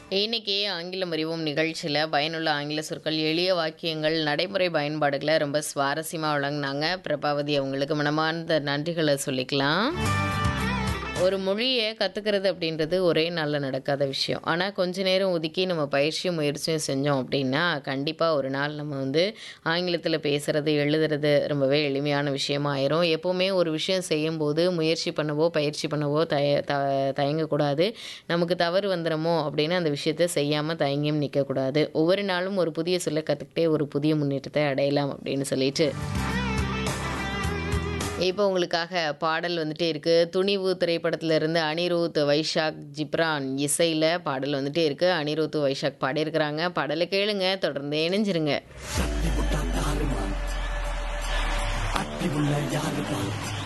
இன்னைக்கு ஆங்கிலம் அறிவோம் நிகழ்ச்சியில் பயனுள்ள ஆங்கில சொற்கள் எளிய வாக்கியங்கள் நடைமுறை பயன்பாடுகளை ரொம்ப சுவாரஸ்யமாக வழங்கினாங்க பிரபாவதி அவங்களுக்கு மனமார்ந்த நன்றிகளை சொல்லிக்கலாம் ஒரு மொழியை கற்றுக்கிறது அப்படின்றது ஒரே நாளில் நடக்காத விஷயம் ஆனால் கொஞ்ச நேரம் ஒதுக்கி நம்ம பயிற்சியும் முயற்சியும் செஞ்சோம் அப்படின்னா கண்டிப்பாக ஒரு நாள் நம்ம வந்து ஆங்கிலத்தில் பேசுகிறது எழுதுறது ரொம்பவே எளிமையான விஷயமா ஆயிரும் எப்போவுமே ஒரு விஷயம் செய்யும்போது முயற்சி பண்ணவோ பயிற்சி பண்ணவோ தய த தயங்கக்கூடாது நமக்கு தவறு வந்துடுமோ அப்படின்னு அந்த விஷயத்த செய்யாமல் தயங்கியும் நிற்கக்கூடாது ஒவ்வொரு நாளும் ஒரு புதிய சொல்ல கற்றுக்கிட்டே ஒரு புதிய முன்னேற்றத்தை அடையலாம் அப்படின்னு சொல்லிட்டு இப்போ உங்களுக்காக பாடல் வந்துட்டே இருக்கு துணிவு திரைப்படத்துல இருந்து அனிருத் வைஷாக் ஜிப்ரான் இசையில் பாடல் வந்துட்டே இருக்கு அனிருத் வைஷாக் பாடியிருக்கிறாங்க பாடலை கேளுங்க தொடர்ந்து இணைஞ்சிருங்க அட்டி உள்ள யாருப்பா